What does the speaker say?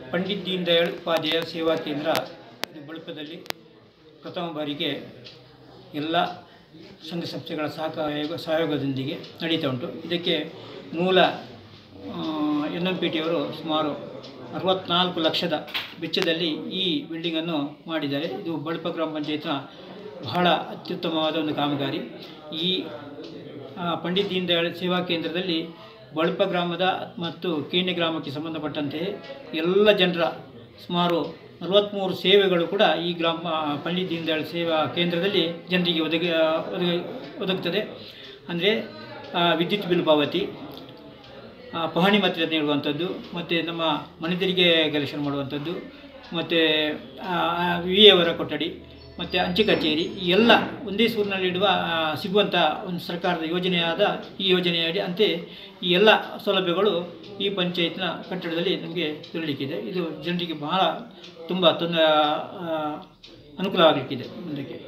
ಪಂಡಿತ್ ದೀನ್ ದಯಾಳ್ ಉಪಾಧ್ಯಾಯ ಸೇವಾ ಕೇಂದ್ರ ಇದು ಬಳುಪದಲ್ಲಿ ಪ್ರಥಮ ಬಾರಿಗೆ ಎಲ್ಲ ಸಂಘ ಸಂಸ್ಥೆಗಳ ಸಹಕಾರ ಸಹಯೋಗದೊಂದಿಗೆ ನಡೀತಾ ಉಂಟು ಇದಕ್ಕೆ ಮೂಲ ಎನ್ ಎಂ ಪಿ ಟಿಯವರು ಸುಮಾರು ಅರವತ್ನಾಲ್ಕು ಲಕ್ಷದ ವೆಚ್ಚದಲ್ಲಿ ಈ ಬಿಲ್ಡಿಂಗನ್ನು ಮಾಡಿದ್ದಾರೆ ಇದು ಬಳುಪ ಗ್ರಾಮ ಪಂಚಾಯತ್ನ ಬಹಳ ಅತ್ಯುತ್ತಮವಾದ ಒಂದು ಕಾಮಗಾರಿ ಈ ಆ, ಪಂಡಿತ್ ದೀನ್ ದಯಾಳ್ ಸೇವಾ ಕೇಂದ್ರದಲ್ಲಿ ಬಳುಪ ಗ್ರಾಮದ ಮತ್ತು ಕೇಣಿ ಗ್ರಾಮಕ್ಕೆ ಸಂಬಂಧಪಟ್ಟಂತೆ ಎಲ್ಲ ಜನರ ಸುಮಾರು ನಲವತ್ತ್ಮೂರು ಸೇವೆಗಳು ಕೂಡ ಈ ಗ್ರಾಮ ಪಂಡಿತ್ ದೀನ್ ದಯಾಳ್ ಸೇವಾ ಕೇಂದ್ರದಲ್ಲಿ ಜನರಿಗೆ ಒದಗಿ ಒದಗಿ ಒದಗುತ್ತದೆ ಅಂದರೆ ವಿದ್ಯುತ್ ಬಿಲ್ ಪಾವತಿ ಆ, ಪಹಣಿ ಮಾತ್ರ ನೀಡುವಂಥದ್ದು ಮತ್ತು ನಮ್ಮ ಮನೆ ತೆರಿಗೆ ಕಲೆಕ್ಷನ್ ಮಾಡುವಂಥದ್ದು ಮತ್ತು ವಿ ಅವರ ಕೊಠಡಿ ಮತ್ತು ಅಂಚೆ ಕಚೇರಿ ಈ ಎಲ್ಲ ಒಂದೇ ಸೂರಿನಲ್ಲಿಡುವ ಆ, ಸಿಗುವಂಥ ಒಂದು ಸರ್ಕಾರದ ಯೋಜನೆಯಾದ ಈ ಯೋಜನೆಯಡಿ ಅಂತೆ ಈ ಎಲ್ಲ ಸೌಲಭ್ಯಗಳು ಈ ಪಂಚಾಯತ್ನ ಕಟ್ಟಡದಲ್ಲಿ ನಮಗೆ ದೊರಕಲಿಕ್ಕಿದೆ ಇದು ಜನರಿಗೆ ಬಹಳ ತುಂಬ ತೊಂದರೆ ಅನುಕೂಲ ಆಗಲಿಕ್ಕಿದೆ ಮುಂದಕ್ಕೆ